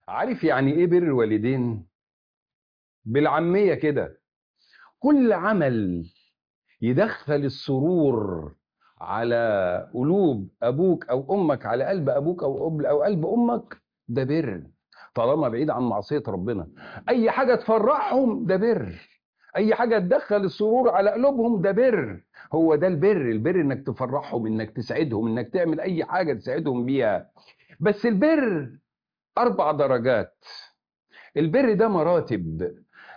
عارف يعني ايه بر الوالدين بالعاميه كده كل عمل يدخل السرور على قلوب ابوك او امك على قلب ابوك او أب او قلب امك ده بر طالما بعيد عن معصيه ربنا اي حاجه تفرحهم ده بر اي حاجه تدخل السرور على قلوبهم ده بر هو ده البر البر انك تفرحهم انك تسعدهم انك تعمل اي حاجه تسعدهم بيها بس البر اربع درجات البر ده مراتب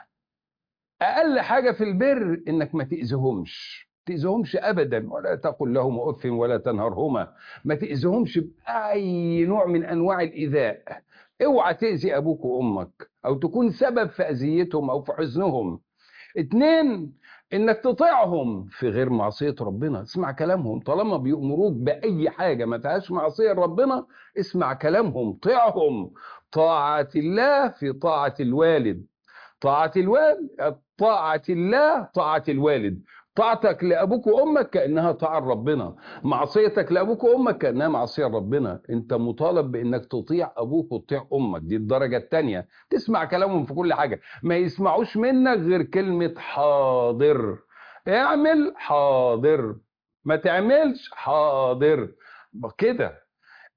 اقل حاجه في البر انك ما تاذيهمش تاذيهمش ابدا ولا تقل لهم اف ولا تنهرهما ما تاذيهمش باي نوع من انواع الايذاء اوعى تاذي ابوك وامك او تكون سبب في اذيتهم او في حزنهم اتنين انك تطيعهم في غير معصيه ربنا اسمع كلامهم طالما بيأمروك باي حاجه ما فيهاش معصيه ربنا اسمع كلامهم طيعهم طاعه الله في طاعه الوالد طاعه الوالد طاعه الله طاعه الوالد طاعتك لابوك وامك كانها طاعه ربنا معصيتك لابوك وامك كانها معصيه ربنا انت مطالب بانك تطيع ابوك وتطيع امك دي الدرجه الثانيه تسمع كلامهم في كل حاجه ما يسمعوش منك غير كلمه حاضر اعمل حاضر ما تعملش حاضر كده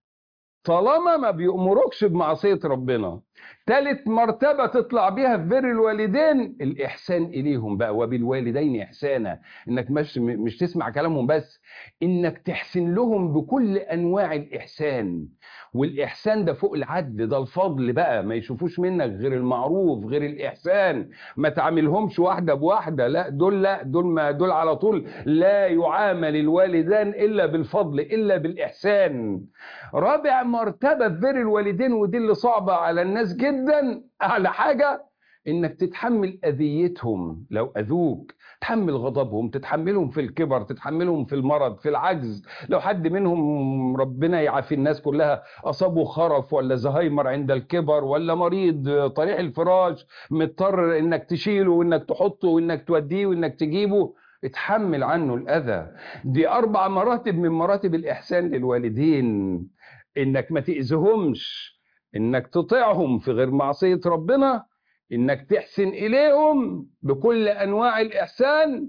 طالما ما بيأمركش بمعصية ربنا تالت مرتبة تطلع بيها في بر الوالدين الإحسان إليهم بقى وبالوالدين إحسانا إنك مش, مش تسمع كلامهم بس إنك تحسن لهم بكل أنواع الإحسان والإحسان ده فوق العدل ده الفضل بقى ما يشوفوش منك غير المعروف غير الإحسان ما تعاملهمش واحدة بواحدة لا دول لا دول ما دول على طول لا يعامل الوالدان إلا بالفضل إلا بالإحسان رابع مرتبة في بر الوالدين ودي اللي صعبة على الناس جدا أعلى حاجة إنك تتحمل أذيتهم لو أذوك تحمل غضبهم تتحملهم في الكبر تتحملهم في المرض في العجز لو حد منهم ربنا يعافي الناس كلها أصابه خرف ولا زهايمر عند الكبر ولا مريض طريح الفراش مضطر إنك تشيله وإنك تحطه وإنك توديه وإنك تجيبه اتحمل عنه الأذى دي أربع مراتب من مراتب الإحسان للوالدين إنك ما تأذيهمش إنك تطيعهم في غير معصية ربنا إنك تحسن إليهم بكل أنواع الإحسان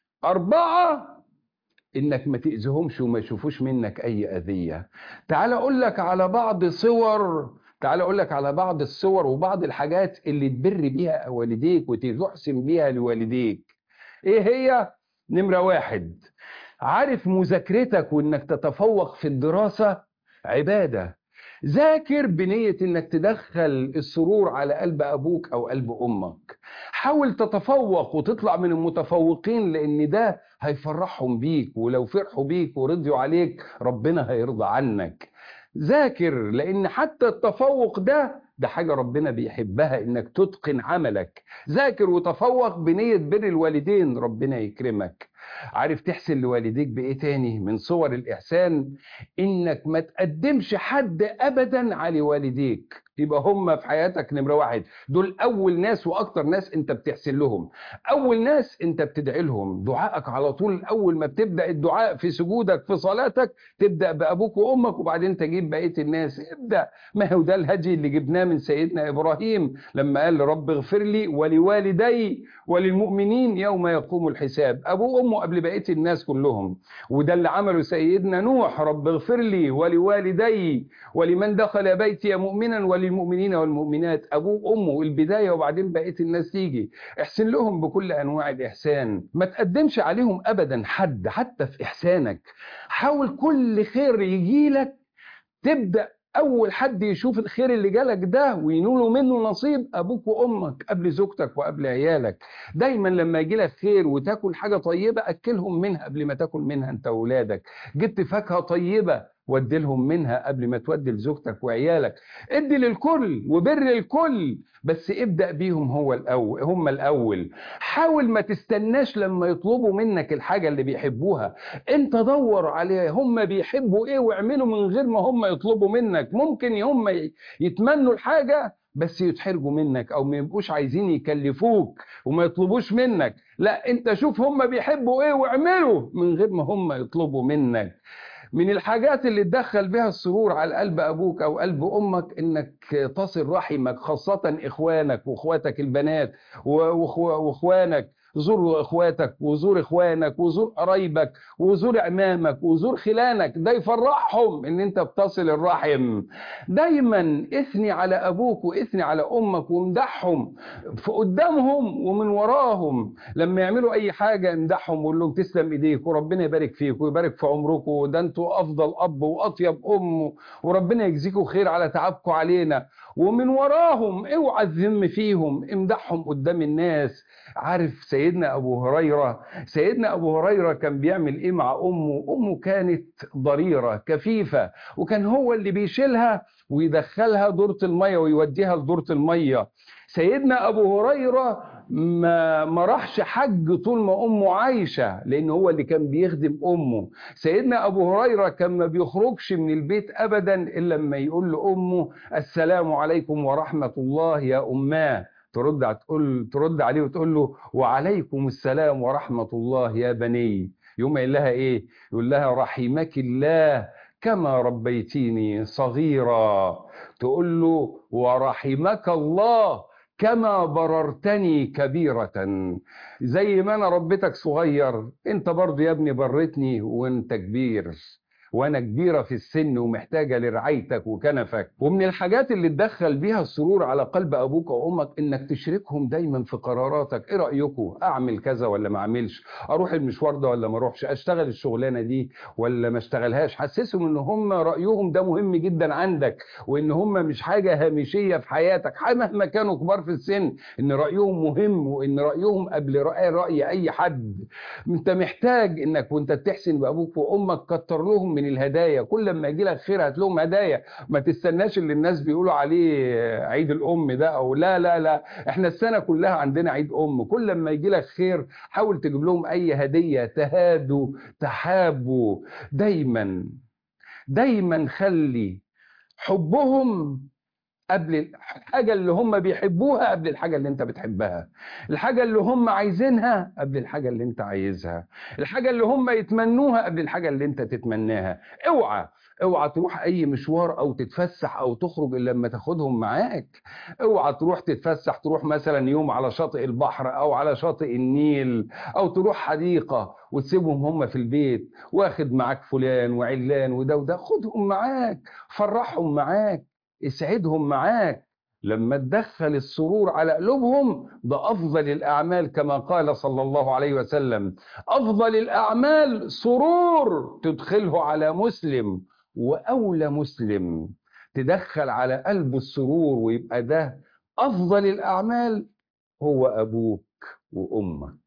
أربعة إنك ما تأذيهمش وما يشوفوش منك أي أذية تعال أقول لك على بعض صور تعال أقول لك على بعض الصور وبعض الحاجات اللي تبر بيها والديك وتحسن بيها لوالديك إيه هي؟ نمرة واحد عارف مذاكرتك وإنك تتفوق في الدراسة عبادة ذاكر بنية انك تدخل السرور على قلب ابوك او قلب امك حاول تتفوق وتطلع من المتفوقين لان ده هيفرحهم بيك ولو فرحوا بيك ورضيوا عليك ربنا هيرضى عنك ذاكر لان حتى التفوق ده ده حاجة ربنا بيحبها انك تتقن عملك ذاكر وتفوق بنية بر الوالدين ربنا يكرمك عارف تحسن لوالديك بايه تاني من صور الاحسان انك ما تقدمش حد ابدا على والديك يبقى هم في حياتك نمره واحد دول اول ناس واكتر ناس انت بتحسن لهم اول ناس انت بتدعي لهم دعائك على طول اول ما بتبدا الدعاء في سجودك في صلاتك تبدا بابوك وامك وبعدين تجيب بقيه الناس ابدا ما هو ده الهدي اللي جبناه من سيدنا ابراهيم لما قال رب اغفر لي ولوالدي وللمؤمنين يوم يقوم الحساب ابوه وامه قبل بقيه الناس كلهم وده اللي عمله سيدنا نوح رب اغفر لي ولوالدي ولمن دخل بيتي مؤمنا وللمؤمنين والمؤمنات ابوه وامه البدايه وبعدين بقيه الناس تيجي احسن لهم بكل انواع الاحسان ما تقدمش عليهم ابدا حد حتى في احسانك حاول كل خير يجي لك تبدا اول حد يشوف الخير اللي جالك ده وينوله منه نصيب ابوك وامك قبل زوجتك وقبل عيالك دايما لما يجي لك خير وتاكل حاجه طيبه اكلهم منها قبل ما تاكل منها انت واولادك جبت فاكهه طيبه ودي لهم منها قبل ما تودي لزوجتك وعيالك ادي للكل وبر الكل بس ابدأ بيهم هو الأول هم الأول حاول ما تستناش لما يطلبوا منك الحاجة اللي بيحبوها انت دور عليها هم بيحبوا ايه واعملوا من غير ما هم يطلبوا منك ممكن هم يتمنوا الحاجة بس يتحرجوا منك او ما يبقوش عايزين يكلفوك وما يطلبوش منك لا انت شوف هم بيحبوا ايه واعملوا من غير ما هم يطلبوا منك من الحاجات اللي تدخل بها السرور على قلب ابوك او قلب امك انك تصل رحمك خاصة اخوانك واخواتك البنات واخوانك زور اخواتك وزور اخوانك وزور قرايبك وزور عمامك وزور خلانك ده يفرحهم ان انت بتصل الرحم دايما اثني على ابوك واثني على امك وامدحهم في قدامهم ومن وراهم لما يعملوا اي حاجه امدحهم وقول لهم تسلم ايديك وربنا يبارك فيك ويبارك في عمركم وده انتوا افضل اب واطيب ام وربنا يجزيكم خير على تعبكم علينا ومن وراهم اوعى الذم فيهم امدحهم قدام الناس عارف سيدنا ابو هريره سيدنا ابو هريره كان بيعمل ايه مع امه امه كانت ضريره كفيفه وكان هو اللي بيشيلها ويدخلها دورة المية ويوديها لدورة المية سيدنا أبو هريرة ما, ما راحش حج طول ما أمه عايشة لأن هو اللي كان بيخدم أمه سيدنا أبو هريرة كان ما بيخرجش من البيت أبدا إلا لما يقول لأمه السلام عليكم ورحمة الله يا أماه ترد تقول ترد عليه وتقول له وعليكم السلام ورحمة الله يا بني يوم يقول لها ايه يقول لها رحمك الله كما ربيتيني صغيرا تقول له ورحمك الله كما بررتني كبيرة زي ما انا ربيتك صغير انت برضو يا ابني برتني وانت كبير وانا كبيره في السن ومحتاجه لرعايتك وكنفك ومن الحاجات اللي تدخل بيها السرور على قلب ابوك وامك انك تشركهم دايما في قراراتك ايه رايكم اعمل كذا ولا ما اعملش اروح المشوار ده ولا ما اروحش اشتغل الشغلانه دي ولا ما اشتغلهاش حسسهم ان هم رايهم ده مهم جدا عندك وان هم مش حاجه هامشيه في حياتك مهما كانوا كبار في السن ان رايهم مهم وان رايهم قبل راي راي اي حد انت محتاج انك وانت بتحسن بابوك وامك كتر لهم من الهدايا كل لما يجي لك خير هات لهم هدايا ما تستناش اللي الناس بيقولوا عليه عيد الام ده او لا لا لا احنا السنه كلها عندنا عيد ام كل لما يجي لك خير حاول تجيب لهم اي هديه تهادوا تحابوا دايما دايما خلي حبهم قبل الحاجة اللي هم بيحبوها قبل الحاجة اللي انت بتحبها الحاجة اللي هم عايزينها قبل الحاجة اللي انت عايزها الحاجة اللي هم يتمنوها قبل الحاجة اللي انت تتمناها اوعى اوعى تروح اي مشوار او تتفسح او تخرج الا لما تاخدهم معاك اوعى تروح تتفسح تروح مثلا يوم على شاطئ البحر او على شاطئ النيل او تروح حديقة وتسيبهم هم في البيت واخد معاك فلان وعلان وده وده خدهم معاك فرحهم معاك اسعدهم معاك لما تدخل السرور على قلوبهم ده أفضل الأعمال كما قال صلى الله عليه وسلم أفضل الأعمال سرور تدخله على مسلم وأولى مسلم تدخل على قلب السرور ويبقى ده أفضل الأعمال هو أبوك وأمك